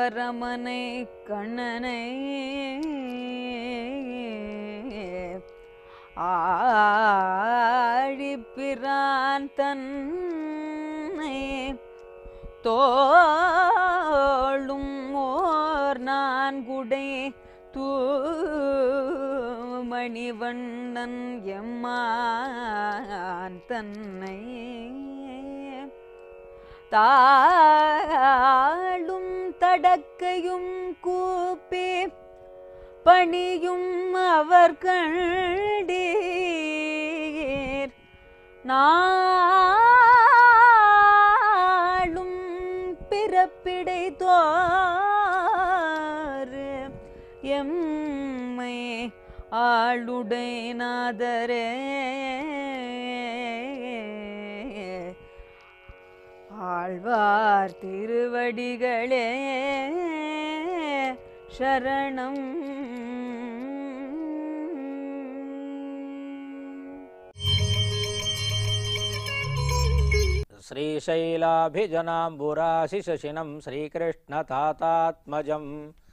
பரமனை கண்ணனை ஆழிப்பிரான் தன்னை தோளும் ஓர் நான் குடை தூமணிவண்ணன் எம்மான் தன்னை தாளும் தடக்கையும் கூப்பி பணியும் அவர் கண்டீர் நாளும் பிறப்பிடை தோறு எம்மை ஆளுடை நாதரே ஆழ்வார் திருவடிகளே சரணம் श्रीशैलाभिजनाम्बुराशिशशिनं श्रीकृष्णतातात्मजं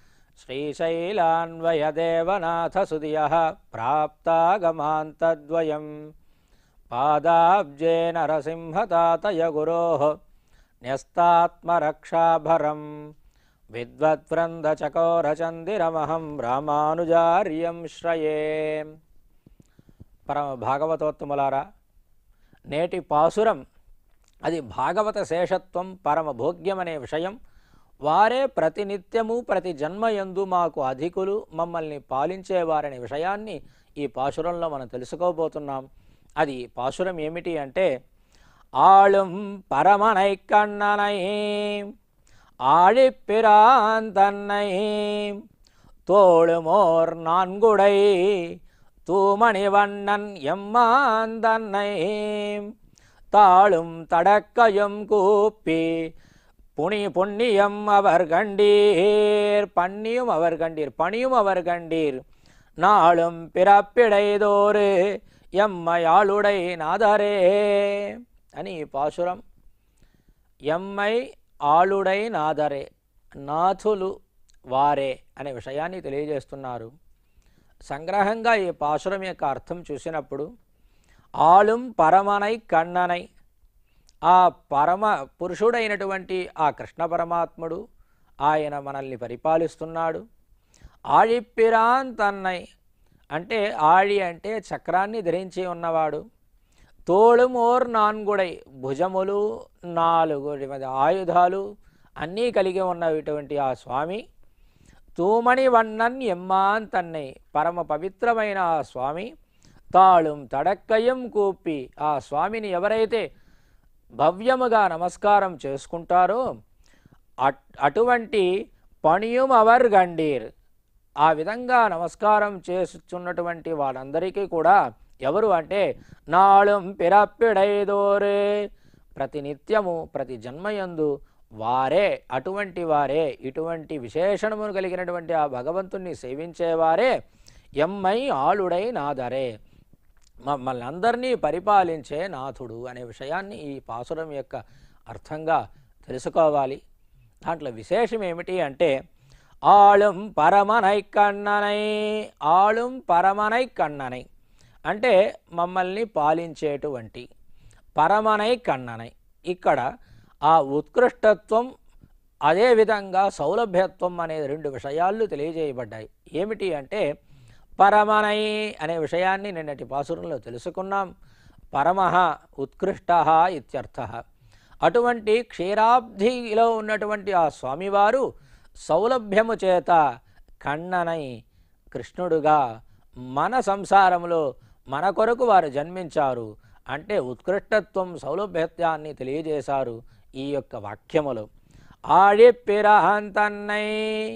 श्रीशैलान्वयदेवनाथसुधियः प्राप्तागमान्तद्वयं पादाब्जे नरसिंहतातय गुरोः न्यस्तात्मरक्षाभरं विद्वद्वृन्दचकोरचन्दिरमहं रामानुजार्यं श्रये పరమ భాగవతోత్తములారా నేటి పాసురం అది భాగవత శేషత్వం పరమ భోగ్యం అనే విషయం వారే ప్రతినిత్యము ప్రతి జన్మయందు మాకు అధికులు మమ్మల్ని పాలించేవారనే విషయాన్ని ఈ పాసురంలో మనం తెలుసుకోబోతున్నాం అది పాసురం ఏమిటి అంటే ఆళుం పరమనై కన్ననై ஆழிப்பிரான் தன்னை தோளுமோர் நான்குடை தூமணிவண்ணன் எம்மான் தன்னை தாளும் தடக்கையும் கூப்பி புனி புண்ணியம் அவர் கண்டீர் பண்ணியும் அவர் கண்டீர் பணியும் அவர் கண்டீர் நாளும் பிறப்பிடைதோறு எம்மையாளுடை நாதரே అని ఈ పాశురం ఎమ్మై ఆளுడై నాదరే నాథులు వారే అనే విషయాన్ని తెలియజేస్తున్నారు సంగ్రహంగా ఈ పాశురం యొక్క అర్థం చూసినప్పుడు ఆళుం పరమనై కన్ననై ఆ పరమ పురుషుడైనటువంటి ఆ కృష్ణ పరమాత్ముడు ఆయన మనల్ని పరిపాలిస్తున్నాడు ఆழிప్పిరాన్ తన్నై అంటే ఆళి అంటే చక్రాన్ని ధరించి ఉన్నవాడు తోళుమోర్ నాన్గుడై భుజములు నాలుగు ఆయుధాలు అన్నీ కలిగి ఉన్నటువంటి ఆ స్వామి తూమణి వన్నన్ ఎమ్మాన్ తన్నై పరమ పవిత్రమైన ఆ స్వామి తాళుం తడక్కయం కూపి ఆ స్వామిని ఎవరైతే భవ్యముగా నమస్కారం చేసుకుంటారో అట్ అటువంటి పణియుం అవర్ గండీర్ ఆ విధంగా నమస్కారం చేస్తున్నటువంటి వాళ్ళందరికీ కూడా ఎవరు అంటే నాళం పిరప్పిడైదోరే ప్రతి నిత్యము ప్రతి జన్మయందు వారే అటువంటి వారే ఇటువంటి విశేషణమును కలిగినటువంటి ఆ భగవంతుణ్ణి సేవించేవారే ఎమ్మై ఆளுడై నాదరే మమ్మల్ని అందరినీ పరిపాలించే నాథుడు అనే విషయాన్ని ఈ పాసురం యొక్క అర్థంగా తెలుసుకోవాలి దాంట్లో విశేషం ఏమిటి అంటే ఆళుం పరమనై కన్ననై ఆళుం పరమనై కన్ననై అంటే మమ్మల్ని పాలించేటువంటి పరమనై కన్ననై ఇక్కడ ఆ ఉత్కృష్టత్వం అదేవిధంగా సౌలభ్యత్వం అనే రెండు విషయాలు తెలియజేయబడ్డాయి ఏమిటి అంటే పరమనై అనే విషయాన్ని నిన్నటి పాసురంలో తెలుసుకున్నాం పరమః ఉత్కృష్ట ఇత్యర్థ అటువంటి క్షీరాబ్ధిలో ఉన్నటువంటి ఆ స్వామివారు సౌలభ్యము చేత కన్ననై కృష్ణుడుగా మన సంసారములో మన కొరకు వారు జన్మించారు అంటే ఉత్కృష్టత్వం సౌలభ్యత్వాన్ని తెలియజేశారు ఈ యొక్క వాక్యములు ఆడిపిరహంతన్నై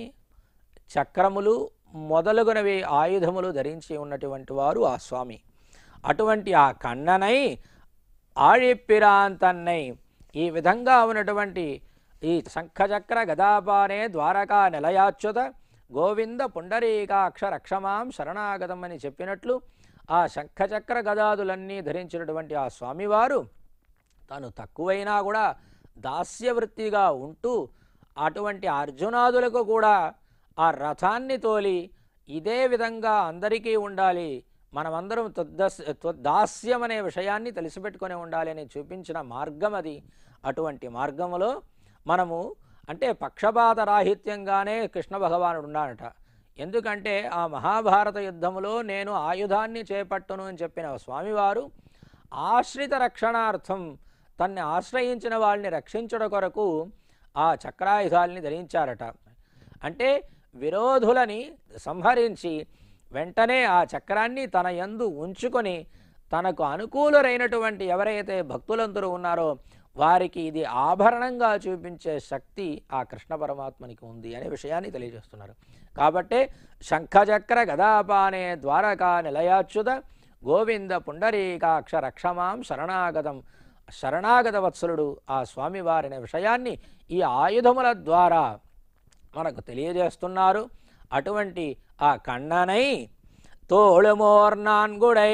చక్రములు మొదలుగునవి ఆయుధములు ధరించి ఉన్నటువంటి వారు ఆ స్వామి అటువంటి ఆ కన్ననై ఆழிప్పిరాంతన్నై ఈ విధంగా ఉన్నటువంటి ఈ శంఖచక్ర గదాపానే ద్వారకా నిలయాచ్యుత గోవింద పుండరీకాక్ష రక్షమాం శరణాగతం అని చెప్పినట్లు ఆ శంఖచక్ర గదాదులన్నీ ధరించినటువంటి ఆ స్వామివారు తను తక్కువైనా కూడా దాస్యవృత్తిగా ఉంటూ అటువంటి అర్జునాదులకు కూడా ఆ రథాన్ని తోలి ఇదే విధంగా అందరికీ ఉండాలి మనమందరం త్వద్దస్ త్వదాస్యం అనే విషయాన్ని తెలిసిపెట్టుకొని ఉండాలి అని చూపించిన మార్గం అది అటువంటి మార్గములో మనము అంటే పక్షపాత రాహిత్యంగానే కృష్ణ భగవానుడు ఉన్నాడట ఎందుకంటే ఆ మహాభారత యుద్ధములో నేను ఆయుధాన్ని చేపట్టును అని చెప్పిన స్వామివారు ఆశ్రిత రక్షణార్థం తన్ని ఆశ్రయించిన వాళ్ళని రక్షించుట కొరకు ఆ చక్రాయుధాల్ని ధరించారట అంటే విరోధులని సంహరించి వెంటనే ఆ చక్రాన్ని తన యందు ఉంచుకొని తనకు అనుకూలురైనటువంటి ఎవరైతే భక్తులందరూ ఉన్నారో వారికి ఇది ఆభరణంగా చూపించే శక్తి ఆ కృష్ణ పరమాత్మనికి ఉంది అనే విషయాన్ని తెలియజేస్తున్నారు కాబట్టే శంఖచక్ర గదాపానే ద్వారకా నిలయాచ్యుత గోవింద పుండరీకాక్ష రక్షమాం శరణాగతం శరణాగత వత్సలుడు ఆ స్వామివారి అనే విషయాన్ని ఈ ఆయుధముల ద్వారా మనకు తెలియజేస్తున్నారు అటువంటి ఆ కண்ணనై தோளுமோர் நான்குடை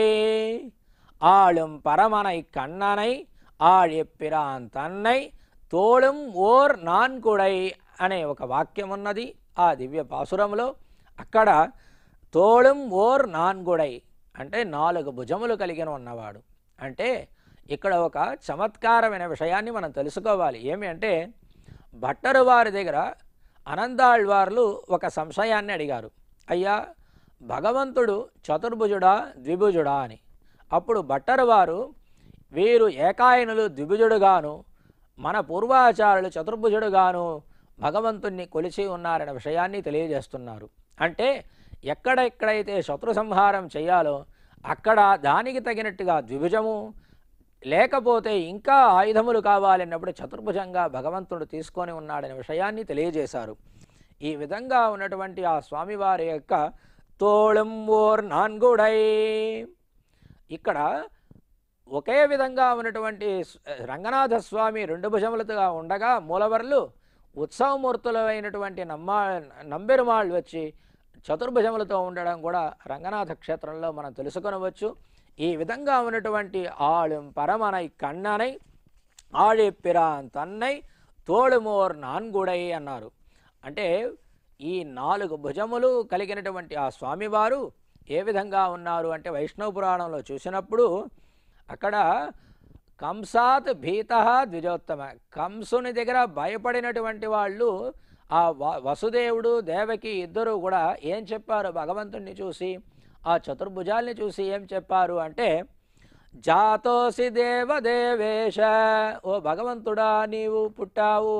ஆளும் பரமனை கண்ணனை ఆళెప్పిరాన్ తన్నై తోళం ఓర్ నాన్కుడై అనే ఒక వాక్యం ఉన్నది ఆ దివ్య పాసురంలో అక్కడ తోళం ఓర్ నాన్గుడై అంటే నాలుగు భుజములు కలిగిన ఉన్నవాడు అంటే ఇక్కడ ఒక చమత్కారమైన విషయాన్ని మనం తెలుసుకోవాలి ఏమి అంటే భట్టరు వారి దగ్గర అనంతాళ్వార్లు ఒక సంశయాన్ని అడిగారు అయ్యా భగవంతుడు చతుర్భుజుడా ద్విభుజుడా అని అప్పుడు భట్టరు వారు వీరు ఏకాయనులు ద్విభుజుడుగాను మన పూర్వాచారులు చతుర్భుజుడుగాను భగవంతుణ్ణి కొలిచి ఉన్నారనే విషయాన్ని తెలియజేస్తున్నారు అంటే ఎక్కడెక్కడైతే శత్రు సంహారం చేయాలో అక్కడ దానికి తగినట్టుగా ద్విభుజము లేకపోతే ఇంకా ఆయుధములు కావాలన్నప్పుడు చతుర్భుజంగా భగవంతుడు తీసుకొని ఉన్నాడనే విషయాన్ని తెలియజేశారు ఈ విధంగా ఉన్నటువంటి ఆ స్వామివారి యొక్క తోళం ఓర్ నాన్గుడై ఇక్కడ ఒకే విధంగా ఉన్నటువంటి స్- రంగనాథ స్వామి రెండు భుజములతో ఉండగా మూలవర్లు ఉత్సవమూర్తులైనటువంటి నమ్మా నంబెరుమాళ్ళు వచ్చి చతుర్భుజములతో ఉండడం కూడా రంగనాథ క్షేత్రంలో మనం తెలుసుకొనవచ్చు ఈ విధంగా ఉన్నటువంటి ఆళం పరమనై కண்ணనై ఆళెప్పిరాన్ తన్నై తోడుమోర్ నాన్గుడై అన్నారు అంటే ఈ నాలుగు భుజములు కలిగినటువంటి ఆ స్వామివారు ఏ విధంగా ఉన్నారు అంటే వైష్ణవ పురాణంలో చూసినప్పుడు అక్కడ కంసాత్ భీత ద్విజోత్తమ కంసుని దగ్గర భయపడినటువంటి వాళ్ళు ఆ వ- వసుదేవుడు దేవకి ఇద్దరు కూడా ఏం చెప్పారు భగవంతుణ్ణి చూసి ఆ చతుర్భుజాల్ని చూసి ఏం చెప్పారు అంటే జాతోసి దేవదేవేశ ఓ భగవంతుడా నీవు పుట్టావు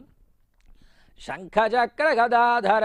శంఖచక్ర గదాధర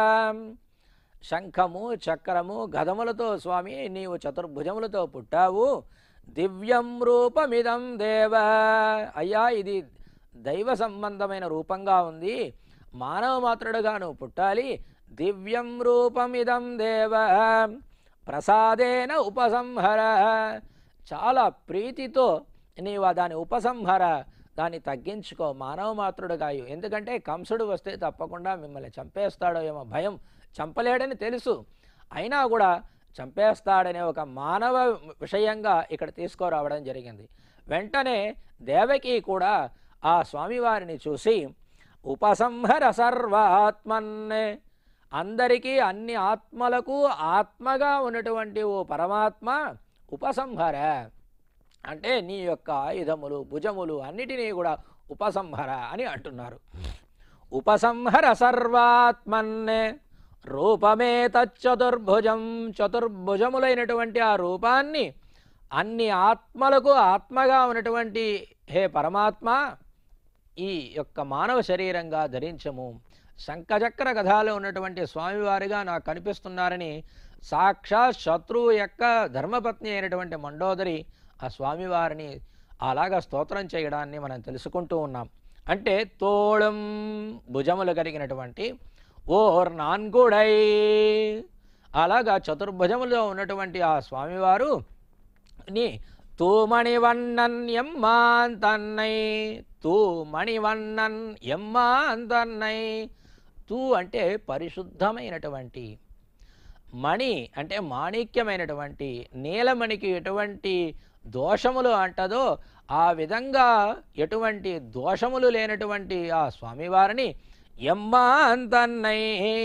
శంఖము చక్రము గదములతో స్వామి నీవు చతుర్భుజములతో పుట్టావు దివ్యం రూపమిదం దేవ అయ్యా ఇది దైవ సంబంధమైన రూపంగా ఉంది మానవ మాత్రుడుగా నువ్వు పుట్టాలి దివ్యం రూపమిదం దేవ ప్రసాదేన ఉపసంహర చాలా ప్రీతితో నీవు ఆ దాని ఉపసంహర దాన్ని తగ్గించుకో మానవ మాత్రుడుగాయు ఎందుకంటే కంసుడు వస్తే తప్పకుండా మిమ్మల్ని చంపేస్తాడో ఏమో భయం చంపలేడని తెలుసు అయినా కూడా చంపేస్తాడనే ఒక మానవ విషయంగా ఇక్కడ తీసుకురావడం జరిగింది వెంటనే దేవకి కూడా ఆ స్వామివారిని చూసి ఉపసంహర సర్వాత్మన్నే అందరికీ అన్ని ఆత్మలకు ఆత్మగా ఉన్నటువంటి ఓ పరమాత్మ ఉపసంహర అంటే నీ యొక్క ఆయుధములు భుజములు అన్నిటినీ కూడా ఉపసంహర అని అంటున్నారు ఉపసంహర సర్వాత్మన్నే రూపమే తచ్చతుర్భుజం చతుర్భుజములైనటువంటి ఆ రూపాన్ని అన్ని ఆత్మలకు ఆత్మగా ఉన్నటువంటి హే పరమాత్మ ఈ యొక్క మానవ శరీరంగా ధరించము శంఖచక్ర కథలో ఉన్నటువంటి స్వామివారిగా నాకు కనిపిస్తున్నారని సాక్షాత్ శత్రువు యొక్క ధర్మపత్ని అయినటువంటి మండోదరి ఆ స్వామివారిని అలాగా స్తోత్రం చేయడాన్ని మనం తెలుసుకుంటూ ఉన్నాం అంటే తోళం భుజములు కలిగినటువంటి ఓర్ నాన్గుడై అలాగా చతుర్భుజములో ఉన్నటువంటి ఆ స్వామివారు నీ తూమణివన్నన్ ఎమ్మాన్ తన్నై తూమణివన్నన్ ఎమ్మాన్ తన్నై తూ అంటే పరిశుద్ధమైనటువంటి మణి అంటే మాణిక్యమైనటువంటి నీలమణికి ఎటువంటి దోషములు అంటదో ఆ విధంగా ఎటువంటి దోషములు లేనటువంటి ఆ స్వామివారిని ఎమ్మాన్ తన్నై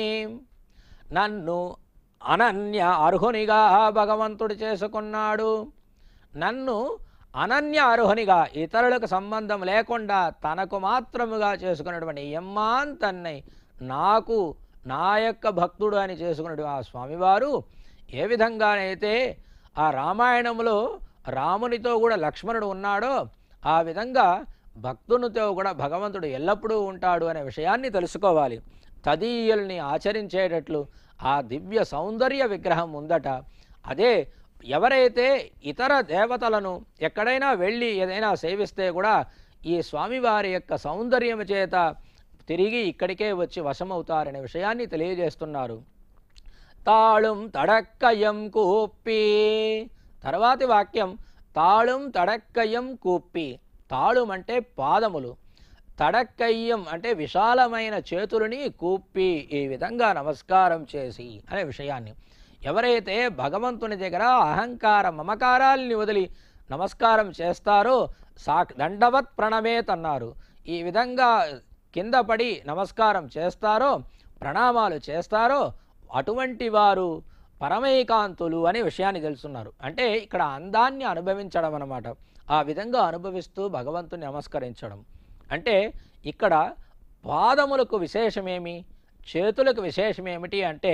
నన్ను అనన్య అర్హునిగా భగవంతుడు చేసుకున్నాడు నన్ను అనన్య అర్హునిగా ఇతరులకు సంబంధం లేకుండా తనకు మాత్రముగా చేసుకున్నటువంటి ఎమ్మాన్ తన్నై నాకు నా యొక్క భక్తుడు అని చేసుకున్నటువంటి ఆ స్వామివారు ఏ విధంగానైతే ఆ రామాయణంలో రామునితో కూడా లక్ష్మణుడు ఉన్నాడో ఆ విధంగా భక్తునితో కూడా భగవంతుడు ఎల్లప్పుడూ ఉంటాడు అనే విషయాన్ని తెలుసుకోవాలి తదీయుల్ని ఆచరించేటట్లు ఆ దివ్య సౌందర్య విగ్రహం ఉందట అదే ఎవరైతే ఇతర దేవతలను ఎక్కడైనా వెళ్ళి ఏదైనా సేవిస్తే కూడా ఈ స్వామివారి యొక్క సౌందర్యం చేత తిరిగి ఇక్కడికే వచ్చి వశమవుతారనే విషయాన్ని తెలియజేస్తున్నారు తాళుం తడక్కయం కూప్పి తర్వాతి వాక్యం తాళుం తడక్కయం కూప్పి తాళుం అంటే పాదములు తడక్కయ్యం అంటే విశాలమైన చేతులని కూప్పి ఈ విధంగా నమస్కారం చేసి అనే విషయాన్ని ఎవరైతే భగవంతుని దగ్గర అహంకార మమకారాల్ని వదిలి నమస్కారం చేస్తారో సా దండవత్ ప్రణమేత్ అన్నారు ఈ విధంగా కింద పడి నమస్కారం చేస్తారో ప్రణామాలు చేస్తారో అటువంటి వారు పరమైకాంతులు అనే విషయాన్ని తెలుసున్నారు అంటే ఇక్కడ అందాన్ని అనుభవించడం అన్నమాట ఆ విధంగా అనుభవిస్తూ భగవంతుని నమస్కరించడం అంటే ఇక్కడ పాదములకు విశేషమేమి చేతులకు విశేషమేమిటి అంటే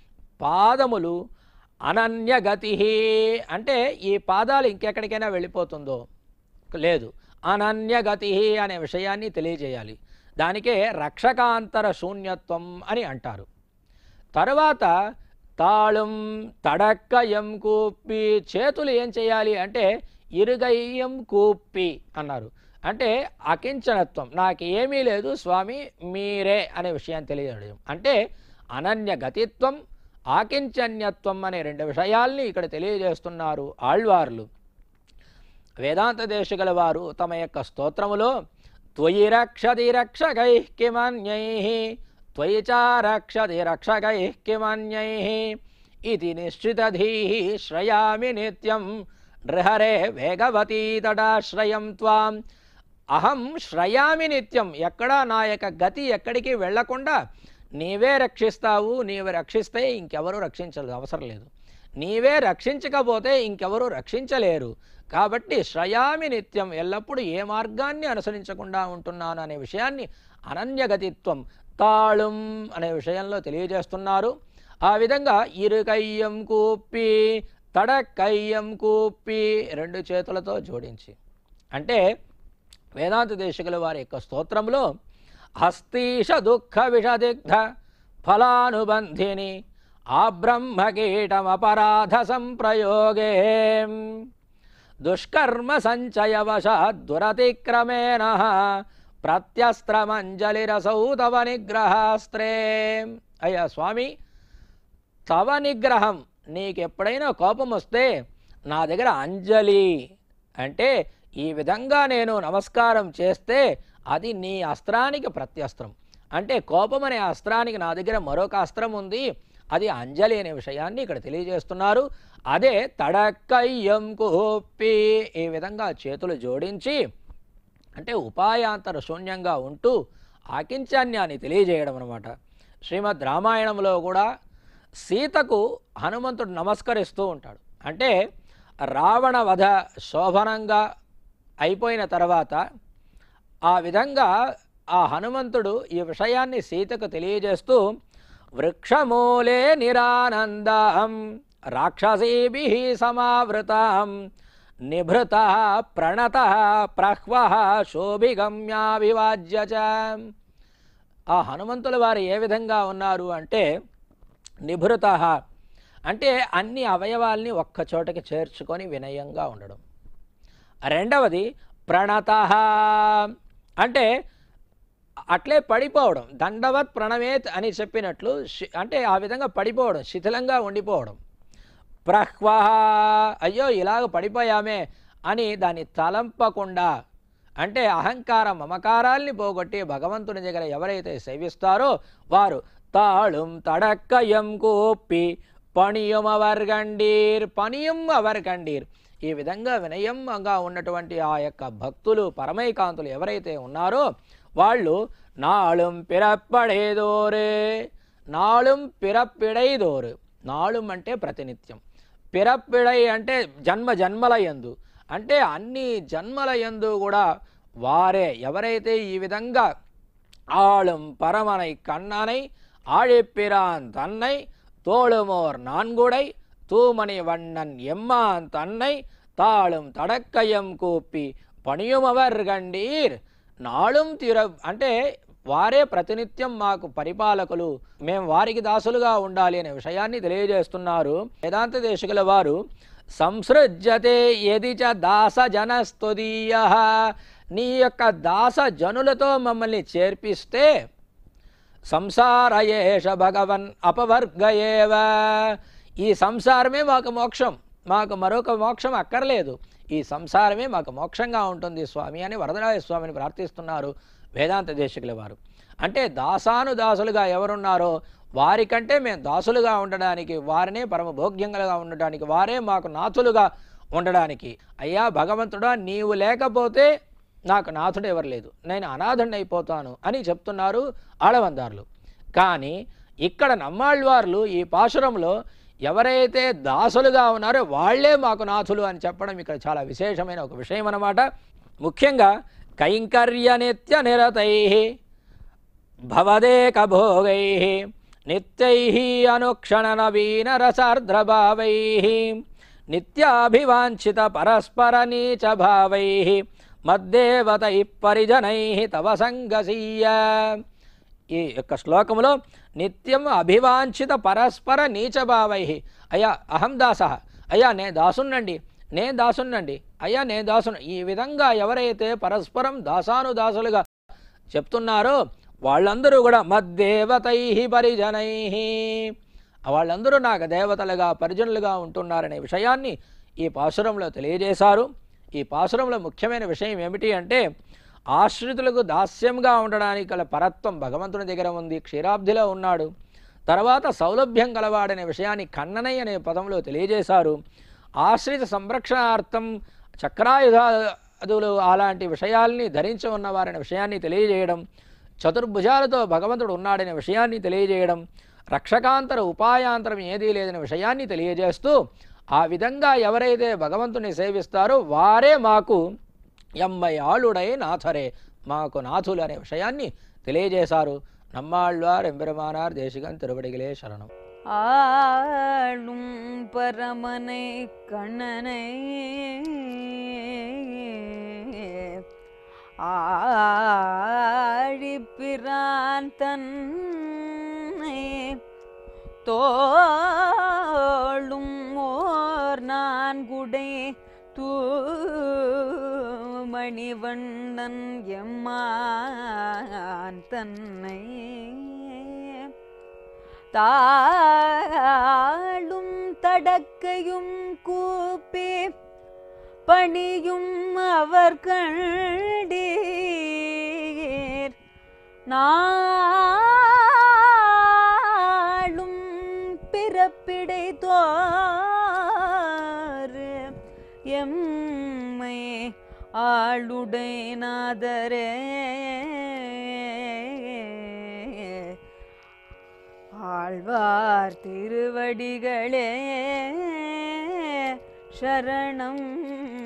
పాదములు అనన్యగతి అంటే ఈ పాదాలు ఇంకెక్కడికైనా వెళ్ళిపోతుందో లేదు అనన్యగతి అనే విషయాన్ని తెలియజేయాలి దానికే రక్షకాంతర శూన్యత్వం అని అంటారు తరువాత తాళం తడక్కయం కూప్పి చేతులు ఏం చేయాలి అంటే ఇరుగయ్యం కూప్పి అన్నారు అంటే అకించనత్వం నాకు ఏమీ లేదు స్వామి మీరే అనే విషయాన్ని తెలియజేయడం అంటే అనన్య గతిత్వం ఆకించన్యత్వం అనే రెండు విషయాల్ని ఇక్కడ తెలియజేస్తున్నారు ఆళ్వార్లు వేదాంత దేశగల వారు తమ యొక్క స్తోత్రములో త్వయి రక్షతి రక్షకై కిమన్యై త్వయి చ రక్షతి రక్షకై కిమన్యై ఇది నిశ్చితధీ శ్రయామి నిత్యం నృహరే వేగవతీ తడాశ్రయం త్వాం అహం శ్రయామి నిత్యం ఎక్కడా నా యొక్క గతి ఎక్కడికి వెళ్లకుండా నీవే రక్షిస్తావు నీవే రక్షిస్తే ఇంకెవరూ రక్షించలేదు అవసరం లేదు నీవే రక్షించకపోతే ఇంకెవరూ రక్షించలేరు కాబట్టి శ్రయామి నిత్యం ఎల్లప్పుడూ ఏ మార్గాన్ని అనుసరించకుండా ఉంటున్నాను అనే విషయాన్ని అనన్యగతిత్వం తాళుం అనే విషయంలో తెలియజేస్తున్నారు ఆ విధంగా ఇరుకయ్యం కూప్పి తడకయ్యం కూప్పి రెండు చేతులతో జోడించి అంటే వేదాంత దేశకుల వారి యొక్క స్తోత్రంలో హస్తీష దుఃఖ విషదిగ్ధ ఫలానుబంధిని ఆ బ్రహ్మకీటమపరాధ సంప్రయోగే దుష్కర్మ సంచయవశాద్ దురతిక్రమేణ ప్రత్యస్త్రమంజలిరసౌ తవ నిగ్రహాస్త్రే అయ్యా స్వామి తవ నిగ్రహం నీకు ఎప్పుడైనా కోపం వస్తే నా దగ్గర అంజలి అంటే ఈ విధంగా నేను నమస్కారం చేస్తే అది నీ అస్త్రానికి ప్రత్యస్త్రం అంటే కోపం అనే అస్త్రానికి నా దగ్గర మరొక అస్త్రం ఉంది అది అంజలి అనే విషయాన్ని ఇక్కడ తెలియజేస్తున్నారు అదే తడక్కయ్యం కుప్పి ఈ విధంగా చేతులు జోడించి అంటే ఉపాయాంతర శూన్యంగా ఉంటూ ఆకించాన్యాన్ని తెలియజేయడం అనమాట శ్రీమద్ రామాయణంలో కూడా సీతకు హనుమంతుడు నమస్కరిస్తూ ఉంటాడు అంటే రావణ వధ శోభనంగా అయిపోయిన తర్వాత ఆ విధంగా ఆ హనుమంతుడు ఈ విషయాన్ని సీతకు తెలియజేస్తూ వృక్షమూలే నిరానందం రాక్షసీభి సమావృతం నిభృత ప్రణత ప్రహ్వ శోభిగమ్యాభివాజ్య చ ఆ హనుమంతుల వారు ఏ విధంగా ఉన్నారు అంటే నిభృత అంటే అన్ని అవయవాల్ని ఒక్క చోటకి చేర్చుకొని వినయంగా ఉండడం రెండవది ప్రణత అంటే అట్లే పడిపోవడం దండవత్ ప్రణవేత్ అని చెప్పినట్లు శి- అంటే ఆ విధంగా పడిపోవడం శిథిలంగా ఉండిపోవడం ప్రహ్వ అయ్యో ఇలాగ పడిపోయామే అని దాన్ని తలంపకుండా అంటే అహంకార మమకారాల్ని పోగొట్టి భగవంతుని దగ్గర ఎవరైతే సేవిస్తారో వారు తాళుం తడక్కయం కూప్పి పణియం అవర్గండీర్ పనియం అవర్గండీర్ ఈ విధంగా వినయంగా ఉన్నటువంటి ఆ యొక్క భక్తులు పరమైకాంతులు ఎవరైతే ఉన్నారో వాళ్ళు నాளும் పిరప్పడేదోరే నాளுం పిరప్పిడైదోరు నాళం అంటే ప్రతినిత్యం పిరప్పిడై అంటే జన్మ జన్మల యందు అంటే అన్ని జన్మల యందు కూడా వారే ఎవరైతే ఈ విధంగా ஆளும் பரமனை கண்ணனை ஆழிப்பிரான் தன்னை தோளுமோர் நான்குடை தூமணி வண்ணன் எம்மான் தன்னை తాళం తడక్కయం కూపి పణియుమవర్ గండీర్ నాళం తీర అంటే వారే ప్రతినిత్యం మాకు పరిపాలకులు మేము వారికి దాసులుగా ఉండాలి అనే విషయాన్ని తెలియజేస్తున్నారు వేదాంత దేశకుల వారు సంసృజ్యతే యది చ దాస జనస్తుదీయ నీ యొక్క దాస జనులతో మమ్మల్ని చేర్పిస్తే సంసారయేష భగవన్ అపవర్గయేవ ఈ సంసారమే మాకు మోక్షం మాకు మరొక మోక్షం అక్కర్లేదు ఈ సంసారమే మాకు మోక్షంగా ఉంటుంది స్వామి అని వరదరాయ స్వామిని ప్రార్థిస్తున్నారు వేదాంత దేశకుల వారు అంటే దాసాను దాసులుగా ఎవరున్నారో వారికంటే మేము దాసులుగా ఉండడానికి వారినే పరమ భోగ్యంగా ఉండడానికి వారే మాకు నాథులుగా ఉండడానికి అయ్యా భగవంతుడా నీవు లేకపోతే నాకు నాథుడు ఎవరు లేదు నేను అనాథుడిని అయిపోతాను అని చెప్తున్నారు ఆడవందారులు కానీ ఇక్కడ నమ్మాళ్ళవార్లు ఈ పాశురంలో ఎవరైతే దాసులుగా ఉన్నారో వాళ్ళే మాకు నాథులు అని చెప్పడం ఇక్కడ చాలా విశేషమైన ఒక విషయం అన్నమాట ముఖ్యంగా కైంకర్య నిత్య నిరతై భవదేక భోగై నిత్యై అనుక్షణ నవీన రసార్ద్రభావై నిత్యాభివాంఛిత పరస్పర నీచ భావై మద్దేవతై పరిజనై తవ సంగసీయ ఈ యొక్క శ్లోకములో నిత్యం అభివాంఛిత పరస్పర నీచభావై అయ్యా అహం దాస అయ్యా నే దాసున్నండి నే దాసున్నండి అయ్యా నే దాసును ఈ విధంగా ఎవరైతే పరస్పరం దాసానుదాసులుగా చెప్తున్నారో వాళ్ళందరూ కూడా మద్దేవతై పరిజనై వాళ్ళందరూ నాకు దేవతలుగా పరిజనులుగా ఉంటున్నారనే విషయాన్ని ఈ పాసురంలో తెలియజేశారు ఈ పాసురంలో ముఖ్యమైన విషయం ఏమిటి అంటే ఆశ్రితులకు దాస్యంగా ఉండడానికి గల పరత్వం భగవంతుని దగ్గర ఉంది క్షీరాబ్ధిలో ఉన్నాడు తర్వాత సౌలభ్యం గలవాడనే విషయాన్ని కన్ననై అనే పదంలో తెలియజేశారు ఆశ్రిత సంరక్షణార్థం చక్రాయుధాదులు అలాంటి విషయాల్ని ధరించి ఉన్నవారనే విషయాన్ని తెలియజేయడం చతుర్భుజాలతో భగవంతుడు ఉన్నాడనే విషయాన్ని తెలియజేయడం రక్షకాంతర ఉపాయాంతరం ఏదీ లేదనే విషయాన్ని తెలియజేస్తూ ఆ విధంగా ఎవరైతే భగవంతుని సేవిస్తారో వారే మాకు ఎమ్మయాళుడై నాథరే మాకు నాథులు అనే విషయాన్ని తెలియజేశారు నమ్మాళ్వార్ ఎంబెరమానార్ దేశికన్ తిరువడిగలే శరణం ஆளும் பரமனை கண்ணனை ஆழிப்பிரான் தன்னை தோளும் ஓர் நான்குடை தூமணிவண்ணன் எம்மான் தன்னை தாளும் தடக்கையும் கூப்பி பணியும் அவர் கண்டீர் நாளும் பிறப்பிடை தோறு எம்மை ஆளுடை நாதரே ஆழ்வார் திருவடிகளே சரணம்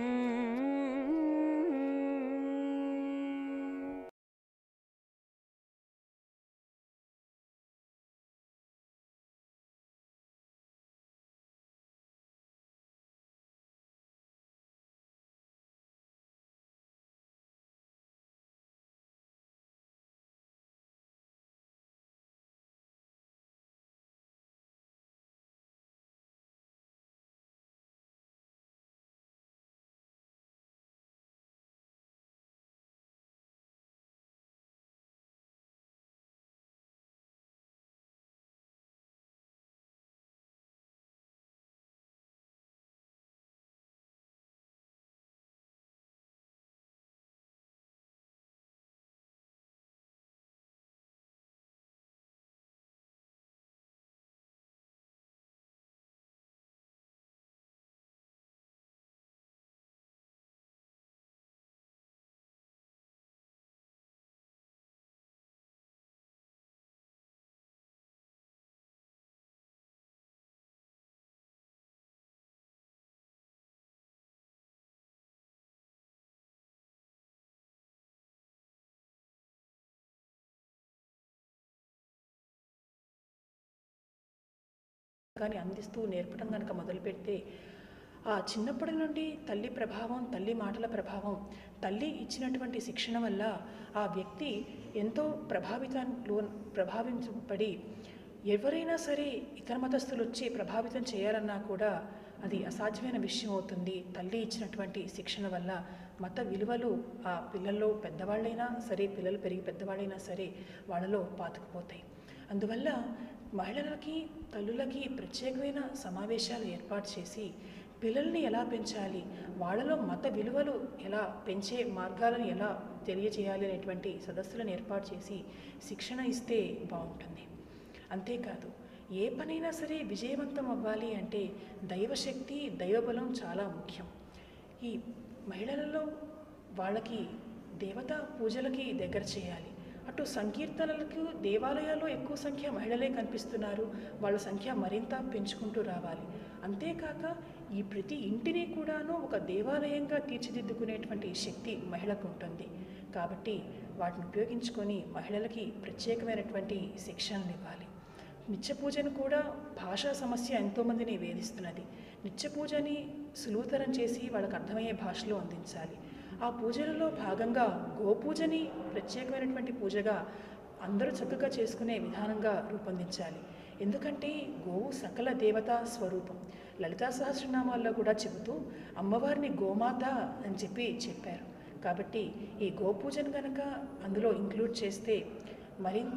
కానీ అందిస్తూ నేర్పడం కనుక మొదలుపెడితే ఆ చిన్నప్పటి నుండి తల్లి ప్రభావం తల్లి మాటల ప్రభావం తల్లి ఇచ్చినటువంటి శిక్షణ వల్ల ఆ వ్యక్తి ఎంతో ప్రభావితంలో ప్రభావించబడి ఎవరైనా సరే ఇతర మతస్థులు వచ్చి ప్రభావితం చేయాలన్నా కూడా అది అసాధ్యమైన విషయం అవుతుంది తల్లి ఇచ్చినటువంటి శిక్షణ వల్ల మత విలువలు ఆ పిల్లల్లో పెద్దవాళ్ళైనా సరే పిల్లలు పెరిగి పెద్దవాళ్ళైనా సరే వాళ్ళలో పాతుకుపోతాయి అందువల్ల మహిళలకి తల్లులకి ప్రత్యేకమైన సమావేశాలు ఏర్పాటు చేసి పిల్లల్ని ఎలా పెంచాలి వాళ్ళలో మత విలువలు ఎలా పెంచే మార్గాలను ఎలా తెలియజేయాలి అనేటువంటి సదస్సులను ఏర్పాటు చేసి శిక్షణ ఇస్తే బాగుంటుంది అంతేకాదు ఏ పనైనా సరే విజయవంతం అవ్వాలి అంటే దైవశక్తి దైవబలం చాలా ముఖ్యం ఈ మహిళలలో వాళ్ళకి దేవతా పూజలకి దగ్గర చేయాలి అటు సంకీర్తనలకు దేవాలయాల్లో ఎక్కువ సంఖ్య మహిళలే కనిపిస్తున్నారు వాళ్ళ సంఖ్య మరింత పెంచుకుంటూ రావాలి అంతేకాక ఈ ప్రతి ఇంటిని కూడాను ఒక దేవాలయంగా తీర్చిదిద్దుకునేటువంటి శక్తి మహిళకు ఉంటుంది కాబట్టి వాటిని ఉపయోగించుకొని మహిళలకి ప్రత్యేకమైనటువంటి శిక్షణలు ఇవ్వాలి నిత్య పూజను కూడా భాషా సమస్య ఎంతోమందిని వేధిస్తున్నది నిత్య పూజని సులువుతరం చేసి వాళ్ళకి అర్థమయ్యే భాషలో అందించాలి ఆ పూజలలో భాగంగా గోపూజని ప్రత్యేకమైనటువంటి పూజగా అందరూ చక్కగా చేసుకునే విధానంగా రూపొందించాలి ఎందుకంటే గోవు సకల దేవతా స్వరూపం లలితా సహస్రనామాల్లో కూడా చెబుతూ అమ్మవారిని గోమాత అని చెప్పి చెప్పారు కాబట్టి ఈ గోపూజను కనుక అందులో ఇంక్లూడ్ చేస్తే మరింత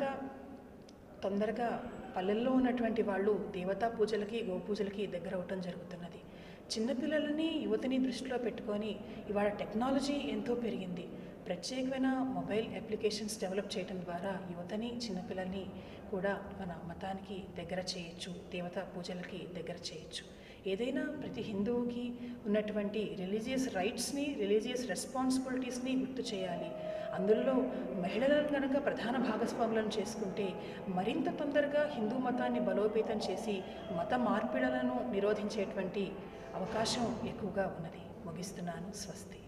తొందరగా పల్లెల్లో ఉన్నటువంటి వాళ్ళు దేవతా పూజలకి గోపూజలకి దగ్గర అవటం జరుగుతున్నది చిన్నపిల్లలని యువతిని దృష్టిలో పెట్టుకొని ఇవాళ టెక్నాలజీ ఎంతో పెరిగింది ప్రత్యేకమైన మొబైల్ అప్లికేషన్స్ డెవలప్ చేయడం ద్వారా యువతని చిన్నపిల్లల్ని కూడా మన మతానికి దగ్గర చేయొచ్చు దేవతా పూజలకి దగ్గర చేయొచ్చు ఏదైనా ప్రతి హిందువుకి ఉన్నటువంటి రిలీజియస్ రైట్స్ని రిలీజియస్ రెస్పాన్సిబిలిటీస్ని గుర్తు చేయాలి అందులో మహిళలను కనుక ప్రధాన భాగస్వాములను చేసుకుంటే మరింత తొందరగా హిందూ మతాన్ని బలోపేతం చేసి మత మార్పిడులను నిరోధించేటువంటి అవకాశం ఎక్కువగా ఉన్నది ముగిస్తున్నాను స్వస్తి